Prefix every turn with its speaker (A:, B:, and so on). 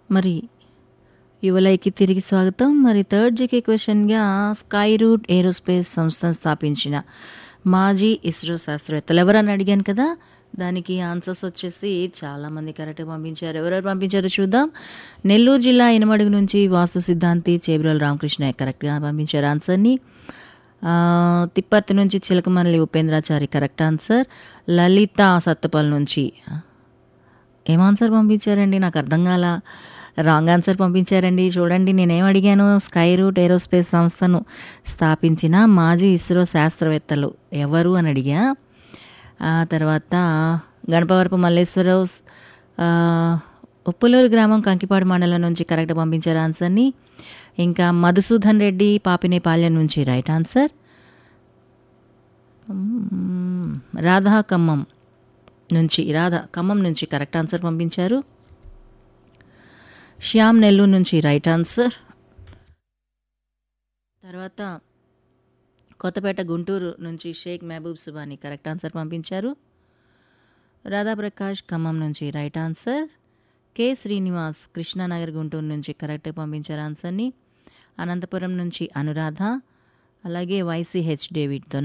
A: మరి యువలైకి తిరిగి స్వాగతం మరి థర్డ్ జీకే క్వశ్చన్గా స్కై రూట్ ఏరోస్పేస్ సంస్థను స్థాపించిన మాజీ ఇస్రో శాస్త్రవేత్తలు ఎవరని అడిగాను కదా దానికి ఆన్సర్స్ వచ్చేసి చాలామంది కరెక్ట్ పంపించారు ఎవరెవరు పంపించారో చూద్దాం నెల్లూరు జిల్లా ఇనమడుగు నుంచి వాస్తు సిద్ధాంతి చేబ్రోల్ రామకృష్ణ కరెక్ట్గా పంపించారు ఆన్సర్ని ఆ, తిప్పర్తి నుంచి చిలకమల్లి ఉపేంద్రాచారి కరెక్ట్ ఆన్సర్ లలిత సత్తపల్ నుంచి ఏం ఆన్సర్ పంపించారండి నాకు అర్థం కాల రాంగ్ ఆన్సర్ పంపించారండి చూడండి నేనేం అడిగాను స్కై రూట్ ఏరోస్పేస్ సంస్థను స్థాపించిన మాజీ ఇస్రో శాస్త్రవేత్తలు ఎవరు అని అడిగా ఆ తర్వాత గణపవరపు మల్లేశ్వరరావు ఆ, ఉప్పులూరు గ్రామం కంకిపాడు మండలం నుంచి కరెక్ట్ పంపించారు ఆన్సర్ని ఇంకా మధుసూదన్ రెడ్డి పాపినేపాలెం నుంచి రైట్ ఆన్సర్ మ్మ్, రాధా ఖమ్మం నుంచి రాధా ఖమ్మం నుంచి కరెక్ట్ ఆన్సర్ పంపించారు శ్యామ్ నెల్లూరు నుంచి రైట్ ఆన్సర్ తర్వాత కొత్తపేట గుంటూరు నుంచి షేక్ మహబూబ్ సుబాని కరెక్ట్ ఆన్సర్ పంపించారు రాధాప్రకాష్ ఖమ్మం నుంచి right answer K Srinivas Krishnanagar Guntur నుంచి కరెక్ట్ పంపించారు ఆన్సర్ని అనంతపురం నుంచి అనురాధ అలాగే వైసీహెచ్ డేవిడ్తో